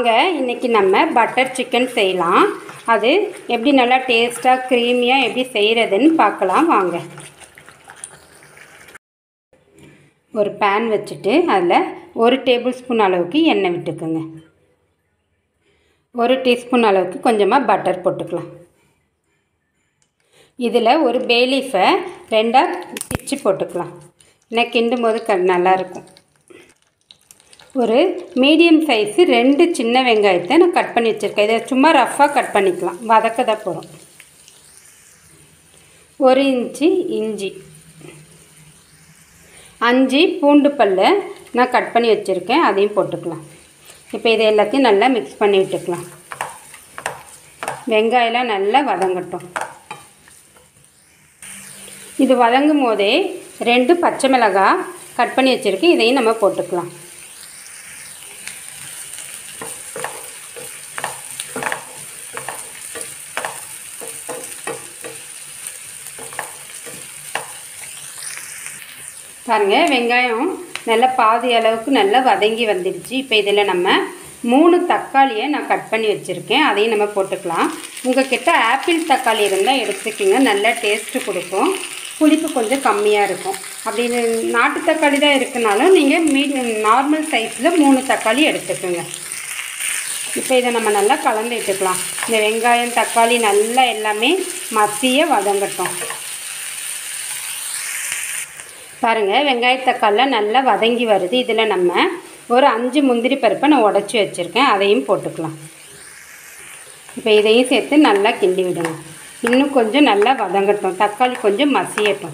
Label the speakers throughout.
Speaker 1: வாங்க இன்றைக்கி நம்ம பட்டர் சிக்கன் செய்யலாம் அது எப்படி நல்லா டேஸ்ட்டாக க்ரீமியாக எப்படி செய்கிறதுன்னு பார்க்கலாம் வாங்க ஒரு பேன் வச்சுட்டு அதில் ஒரு டேபிள் ஸ்பூன் அளவுக்கு எண்ணெய் விட்டுக்குங்க ஒரு டீஸ்பூன் அளவுக்கு கொஞ்சமாக பட்டர் போட்டுக்கலாம் இதில் ஒரு பேலீஃபை ரெண்டாக பிச்சு போட்டுக்கலாம் ஏன்னா கிண்டும் போது க நல்லாயிருக்கும் ஒரு மீடியம் சைஸு ரெண்டு சின்ன வெங்காயத்தை நான் கட் பண்ணி வச்சுருக்கேன் இதை சும்மா ரஃப்பாக கட் பண்ணிக்கலாம் வதக்க தான் போகிறோம் ஒரு இன்ச்சு இஞ்சி அஞ்சு பூண்டு பல்ல நான் கட் பண்ணி வச்சுருக்கேன் அதையும் போட்டுக்கலாம் இப்போ இதை எல்லாத்தையும் நல்லா மிக்ஸ் பண்ணி விட்டுக்கலாம் வெங்காயம்லாம் நல்லா வதங்கட்டும் இது வதங்கும் போதே ரெண்டு பச்சை மிளகாய் கட் பண்ணி வச்சுருக்கேன் இதையும் நம்ம போட்டுக்கலாம் பாருங்கள் வெங்காயம் நல்லா பாதி அளவுக்கு நல்லா வதங்கி வந்துடுச்சு இப்போ இதில் நம்ம மூணு தக்காளியை நான் கட் பண்ணி வச்சுருக்கேன் அதையும் நம்ம போட்டுக்கலாம் உங்கள் கிட்ட ஆப்பிள் தக்காளி இருந்தால் எடுத்துக்கோங்க நல்லா டேஸ்ட்டு கொடுக்கும் புளிப்பு கொஞ்சம் கம்மியாக இருக்கும் அப்படி நாட்டு தக்காளி தான் இருக்குனாலும் நீங்கள் மீடியம் நார்மல் சைஸில் மூணு தக்காளி எடுத்துக்கோங்க இப்போ இதை நம்ம நல்லா கலந்து விட்டுக்கலாம் இந்த வெங்காயம் தக்காளி நல்லா எல்லாமே மசிய வதங்கட்டும் பாருங்கள் வெங்காய தக்காளிலாம் நல்லா வதங்கி வருது இதில் நம்ம ஒரு அஞ்சு முந்திரி பருப்பை நான் உடச்சி வச்சுருக்கேன் அதையும் போட்டுக்கலாம் இப்போ இதையும் சேர்த்து நல்லா கிண்டி விடுங்க இன்னும் கொஞ்சம் நல்லா வதங்கட்டும் தக்காளி கொஞ்சம் மசியட்டும்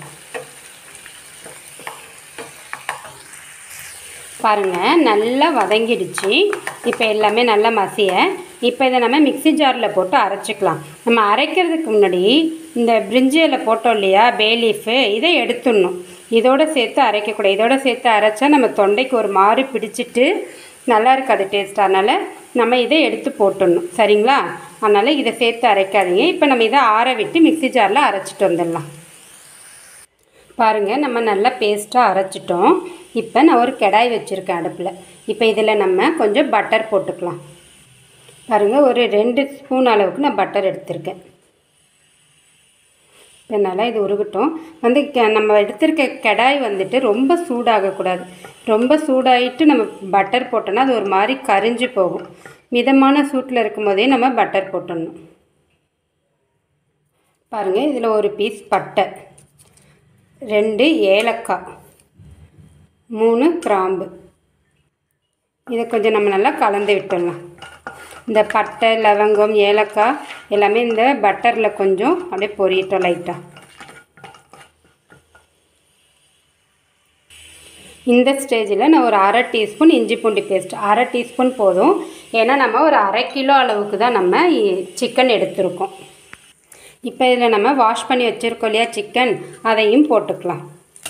Speaker 1: பாருங்கள் நல்லா வதங்கிடுச்சு இப்போ எல்லாமே நல்லா மசிய இப்போ இதை நம்ம மிக்ஸி ஜாரில் போட்டு அரைச்சிக்கலாம் நம்ம அரைக்கிறதுக்கு முன்னாடி இந்த பிரிஞ்சியில் போட்டோம் இல்லையா பேலீஃபு இதை எடுத்துடணும் இதோடு சேர்த்து அரைக்கக்கூடாது இதோடு சேர்த்து அரைச்சா நம்ம தொண்டைக்கு ஒரு மாறு பிடிச்சிட்டு நல்லா இருக்காது டேஸ்ட் அதனால் நம்ம இதை எடுத்து போட்டுடணும் சரிங்களா அதனால் இதை சேர்த்து அரைக்காதீங்க இப்போ நம்ம இதை ஆற விட்டு மிக்ஸி ஜாரில் அரைச்சிட்டு வந்துடலாம் பாருங்கள் நம்ம நல்லா பேஸ்ட்டாக அரைச்சிட்டோம் இப்போ நான் ஒரு கடாய் வச்சுருக்கேன் அடுப்பில் இப்போ இதில் நம்ம கொஞ்சம் பட்டர் போட்டுக்கலாம் பாருங்கள் ஒரு ரெண்டு ஸ்பூன் அளவுக்கு நான் பட்டர் எடுத்திருக்கேன் இப்போ நல்லா இது உருகட்டும் வந்து க- நம்ம எடுத்திருக்க கடாய் வந்துட்டு ரொம்ப சூடாகக்கூடாது ரொம்ப சூடாயிட்டு நம்ம பட்டர் போட்டோன்னா அது ஒரு மாதிரி கரிஞ்சு போகும் மிதமான சூட்டில் இருக்கும்போதே நம்ம பட்டர் போட்டுடணும் பாருங்கள் இதில் ஒரு பீஸ் பட்டை ரெண்டு ஏலக்காய் மூணு கிராம்பு இதை கொஞ்சம் நம்ம நல்லா கலந்து விட்டுடலாம் இந்த பட்டை லவங்கம் ஏலக்காய் எல்லாமே இந்த பட்டரில் கொஞ்சம் அப்படியே பொரியட்டும் லைட்டாக இந்த ஸ்டேஜில் நான் ஒரு அரை டீஸ்பூன் இஞ்சி பூண்டு பேஸ்ட் அரை டீஸ்பூன் போதும் ஏன்னா நம்ம ஒரு அரை கிலோ அளவுக்கு தான் நம்ம சிக்கன் எடுத்திருக்கோம் இப்போ இதில் நம்ம வாஷ் பண்ணி வச்சுருக்கோம் இல்லையா சிக்கன் அதையும் போட்டுக்கலாம்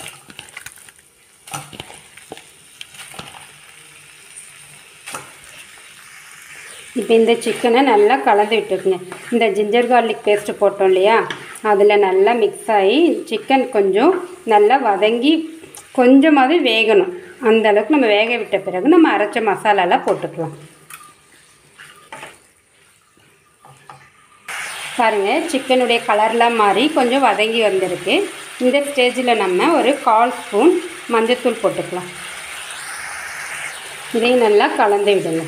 Speaker 1: இப்போ இந்த சிக்கனை நல்லா கலந்து விட்டுக்குங்க இந்த ஜிஞ்சர் கார்லிக் பேஸ்ட்டு போட்டோம் இல்லையா அதில் நல்லா மிக்ஸ் ஆகி சிக்கன் கொஞ்சம் நல்லா வதங்கி கொஞ்சமாவது வேகணும் அந்த அளவுக்கு நம்ம வேக விட்ட பிறகு நம்ம அரைச்ச மசாலாலாம் போட்டுக்கலாம் பாருங்கள் சிக்கனுடைய கலர்லாம் மாறி கொஞ்சம் வதங்கி வந்திருக்கு இந்த ஸ்டேஜில் நம்ம ஒரு கால் ஸ்பூன் மஞ்சத்தூள் போட்டுக்கலாம் இதையும் நல்லா கலந்து விடுங்க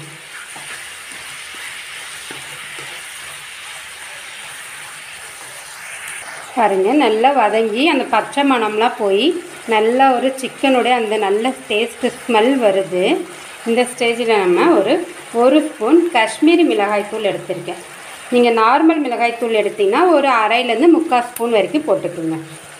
Speaker 1: பாருங்கள் நல்லா வதங்கி அந்த பச்சை மணம்லாம் போய் நல்லா ஒரு சிக்கனுடைய அந்த நல்ல டேஸ்ட்டு ஸ்மெல் வருது இந்த ஸ்டேஜில் நம்ம ஒரு ஒரு ஸ்பூன் காஷ்மீரி மிளகாய்த்தூள் எடுத்திருக்கேன் நீங்கள் நார்மல் மிளகாய்த்தூள் எடுத்தீங்கன்னா ஒரு அரைலேருந்து முக்கால் ஸ்பூன் வரைக்கும் போட்டுக்கோங்க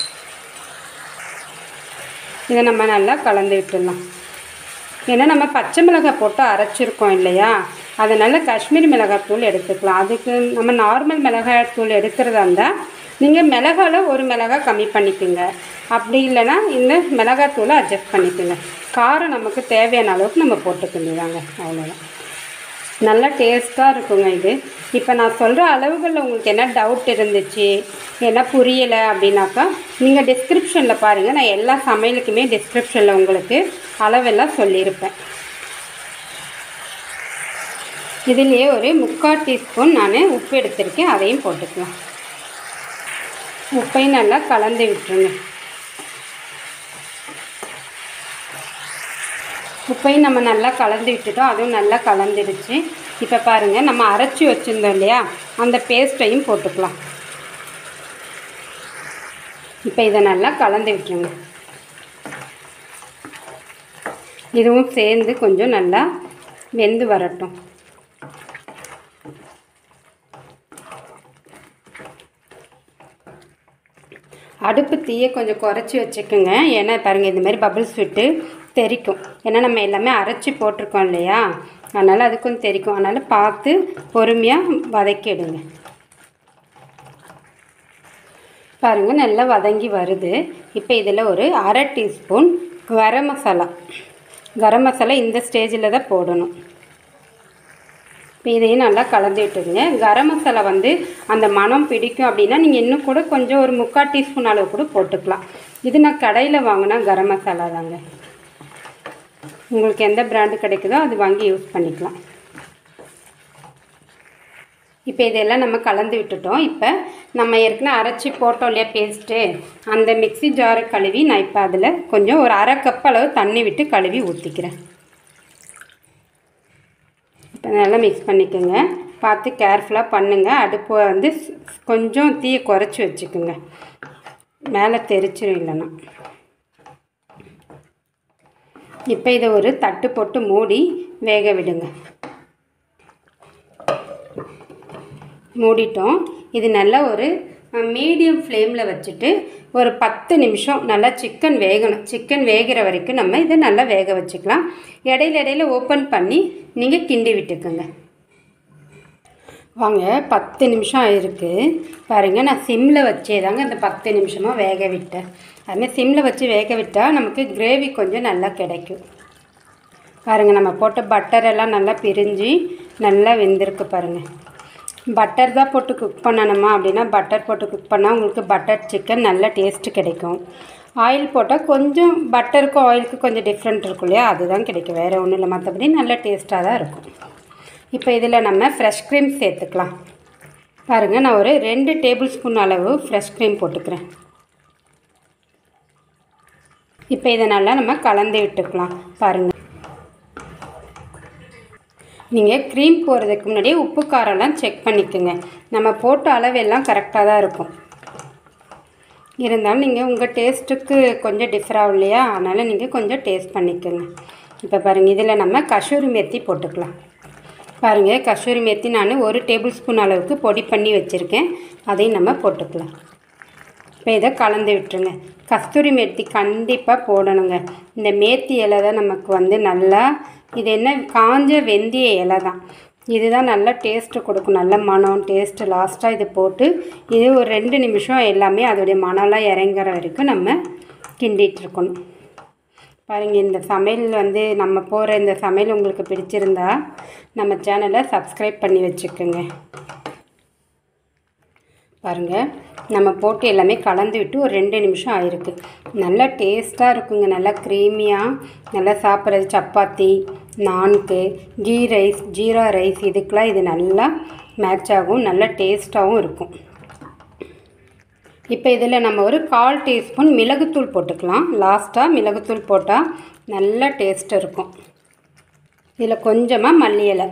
Speaker 1: இதை நம்ம நல்லா கலந்து விட்டுடலாம் ஏன்னா நம்ம பச்சை மிளகாய் போட்டு அரைச்சிருக்கோம் இல்லையா அதனால் காஷ்மீரி மிளகாய் தூள் எடுத்துக்கலாம் அதுக்கு நம்ம நார்மல் மிளகாய் தூள் எடுக்கிறதா இருந்தால் நீங்கள் மிளகால ஒரு மிளகாய் கம்மி பண்ணிக்கோங்க அப்படி இல்லைன்னா இந்த மிளகாய் தூளை அட்ஜஸ்ட் பண்ணிக்கோங்க காரம் நமக்கு தேவையான அளவுக்கு நம்ம போட்டுக்க வேண்டியதாங்க அவ்வளோதான் நல்லா டேஸ்ட்டாக இருக்குங்க இது இப்போ நான் சொல்கிற அளவுகளில் உங்களுக்கு என்ன டவுட் இருந்துச்சு என்ன புரியலை அப்படின்னாக்கா நீங்கள் டிஸ்கிரிப்ஷனில் பாருங்கள் நான் எல்லா சமையலுக்குமே டிஸ்கிரிப்ஷனில் உங்களுக்கு அளவெல்லாம் சொல்லியிருப்பேன் இதுலேயே ஒரு முக்கால் டீஸ்பூன் நான் உப்பு எடுத்திருக்கேன் அதையும் போட்டுக்கலாம் உப்பையும் நல்லா கலந்து விட்டுருங்க உப்பையும் நம்ம நல்லா கலந்து விட்டுட்டோம் அதுவும் நல்லா கலந்துடுச்சு இப்போ பாருங்கள் நம்ம அரைச்சி வச்சுருந்தோம் இல்லையா அந்த பேஸ்ட்டையும் போட்டுக்கலாம் இப்போ இதை நல்லா கலந்து விட்டுருங்க இதுவும் சேர்ந்து கொஞ்சம் நல்லா வெந்து வரட்டும் அடுப்பு தீயை கொஞ்சம் குறைச்சி வச்சுக்கோங்க ஏன்னா பாருங்கள் இந்த மாதிரி பபிள்ஸ் விட்டு தெறிக்கும் ஏன்னா நம்ம எல்லாமே அரைச்சி போட்டிருக்கோம் இல்லையா அதனால் அது கொஞ்சம் தெறிக்கும் அதனால் பார்த்து பொறுமையாக வதக்கிடுங்க பாருங்கள் நல்லா வதங்கி வருது இப்போ இதில் ஒரு அரை டீஸ்பூன் கரம் மசாலா கரம் மசாலா இந்த ஸ்டேஜில் தான் போடணும் இப்போ இதையும் நல்லா கலந்து விட்டுருங்க கரம் மசாலா வந்து அந்த மனம் பிடிக்கும் அப்படின்னா நீங்கள் இன்னும் கூட கொஞ்சம் ஒரு முக்கால் டீஸ்பூன் அளவு கூட போட்டுக்கலாம் இது நான் கடையில் வாங்கினா கரம் மசாலா தாங்க உங்களுக்கு எந்த பிராண்டு கிடைக்குதோ அது வாங்கி யூஸ் பண்ணிக்கலாம் இப்போ இதெல்லாம் நம்ம கலந்து விட்டுட்டோம் இப்போ நம்ம ஏற்கனவே அரைச்சி போட்டோம் இல்லையா பேஸ்ட்டு அந்த மிக்ஸி ஜாரை கழுவி நான் இப்போ அதில் கொஞ்சம் ஒரு அரை கப் அளவு தண்ணி விட்டு கழுவி ஊற்றிக்கிறேன் இப்போ நல்லா மிக்ஸ் பண்ணிக்கோங்க பார்த்து கேர்ஃபுல்லாக பண்ணுங்கள் அடுப்பு வந்து ஸ்- கொஞ்சம் தீயை குறைச்சி வச்சுக்கோங்க மேலே தெரிச்சிடும் இல்லைன்னா இப்போ இதை ஒரு தட்டு போட்டு மூடி வேக விடுங்க மூடிட்டோம் இது நல்லா ஒரு மீடியம் ஃப்ளேமில் வச்சுட்டு ஒரு பத்து நிமிஷம் நல்லா சிக்கன் வேகணும் சிக்கன் வேகிற வரைக்கும் நம்ம இதை நல்லா வேக வச்சுக்கலாம் இடையில இடையில ஓப்பன் பண்ணி நீங்கள் கிண்டி விட்டுக்குங்க வாங்க பத்து நிமிஷம் ஆயிருக்கு பாருங்கள் நான் சிம்மில் வச்சே தாங்க இந்த பத்து நிமிஷமாக வேக விட்டேன் அதுமாதிரி சிம்மில் வச்சு வேக விட்டால் நமக்கு கிரேவி கொஞ்சம் நல்லா கிடைக்கும் பாருங்கள் நம்ம போட்ட பட்டர் எல்லாம் நல்லா பிரிஞ்சு நல்லா வெந்திருக்கு பாருங்கள் பட்டர் தான் போட்டு குக் பண்ணணுமா அப்படின்னா பட்டர் போட்டு குக் பண்ணால் உங்களுக்கு பட்டர் சிக்கன் நல்ல டேஸ்ட்டு கிடைக்கும் ஆயில் போட்டால் கொஞ்சம் பட்டருக்கும் ஆயிலுக்கும் கொஞ்சம் டிஃப்ரெண்ட் இருக்கும் இல்லையா அதுதான் கிடைக்கும் வேறு ஒன்றும் இல்லை மற்றபடி நல்ல டேஸ்ட்டாக தான் இருக்கும் இப்போ இதில் நம்ம ஃப்ரெஷ் க்ரீம் சேர்த்துக்கலாம் பாருங்கள் நான் ஒரு ரெண்டு டேபிள் ஸ்பூன் அளவு ஃப்ரெஷ் க்ரீம் போட்டுக்கிறேன் இப்போ இதை நல்லா நம்ம கலந்து விட்டுக்கலாம் பாருங்கள் நீங்கள் க்ரீம் போடுறதுக்கு முன்னாடியே உப்பு காரம்லாம் செக் பண்ணிக்கோங்க நம்ம போட்ட அளவெல்லாம் கரெக்டாக தான் இருக்கும் இருந்தாலும் நீங்கள் உங்கள் டேஸ்ட்டுக்கு கொஞ்சம் டிஃபர் ஆகும் இல்லையா அதனால் நீங்கள் கொஞ்சம் டேஸ்ட் பண்ணிக்கோங்க இப்போ பாருங்கள் இதில் நம்ம கசூரி மெத்தி போட்டுக்கலாம் பாருங்கள் கசூரி மெத்தி நான் ஒரு டேபிள் ஸ்பூன் அளவுக்கு பொடி பண்ணி வச்சுருக்கேன் அதையும் நம்ம போட்டுக்கலாம் இப்போ இதை கலந்து விட்டுருங்க கஸ்தூரி மேத்தி கண்டிப்பாக போடணுங்க இந்த மேத்தி இலை தான் நமக்கு வந்து நல்லா இது என்ன காஞ்ச வெந்தய இலை தான் இதுதான் நல்லா டேஸ்ட்டு கொடுக்கும் நல்ல மனம் டேஸ்ட்டு லாஸ்ட்டாக இது போட்டு இது ஒரு ரெண்டு நிமிஷம் எல்லாமே அதோடைய மனம்லாம் இறங்குற வரைக்கும் நம்ம கிண்டிகிட்டு இருக்கணும் பாருங்க இந்த சமையல் வந்து நம்ம போகிற இந்த சமையல் உங்களுக்கு பிடிச்சிருந்தா நம்ம சேனலை சப்ஸ்கிரைப் பண்ணி வச்சுக்கோங்க பாருங்கள் நம்ம போட்டு எல்லாமே கலந்து விட்டு ஒரு ரெண்டு நிமிஷம் ஆயிருக்கு நல்லா டேஸ்ட்டாக இருக்குங்க நல்லா க்ரீமியாக நல்லா சாப்பிட்றது சப்பாத்தி நான்கு கீ ரைஸ் ஜீரா ரைஸ் இதுக்கெலாம் இது நல்லா மேட்ச் ஆகும் நல்லா டேஸ்ட்டாகவும் இருக்கும் இப்போ இதில் நம்ம ஒரு கால் டீஸ்பூன் மிளகுத்தூள் போட்டுக்கலாம் லாஸ்ட்டாக மிளகுத்தூள் போட்டால் நல்ல டேஸ்ட் இருக்கும் இதில் கொஞ்சமாக மல்லி இலை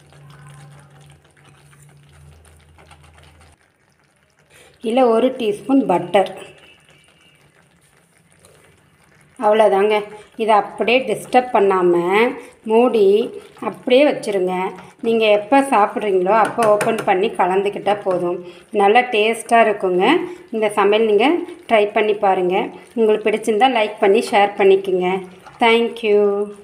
Speaker 1: இல்லை ஒரு டீஸ்பூன் பட்டர் அவ்வளோதாங்க இதை அப்படியே டிஸ்டர்ப் பண்ணாமல் மூடி அப்படியே வச்சுருங்க நீங்கள் எப்போ சாப்பிட்றீங்களோ அப்போ ஓப்பன் பண்ணி கலந்துக்கிட்டால் போதும் நல்லா டேஸ்ட்டாக இருக்குங்க இந்த சமையல் நீங்கள் ட்ரை பண்ணி பாருங்கள் உங்களுக்கு பிடிச்சிருந்தா லைக் பண்ணி ஷேர் பண்ணிக்கோங்க தேங்க்யூ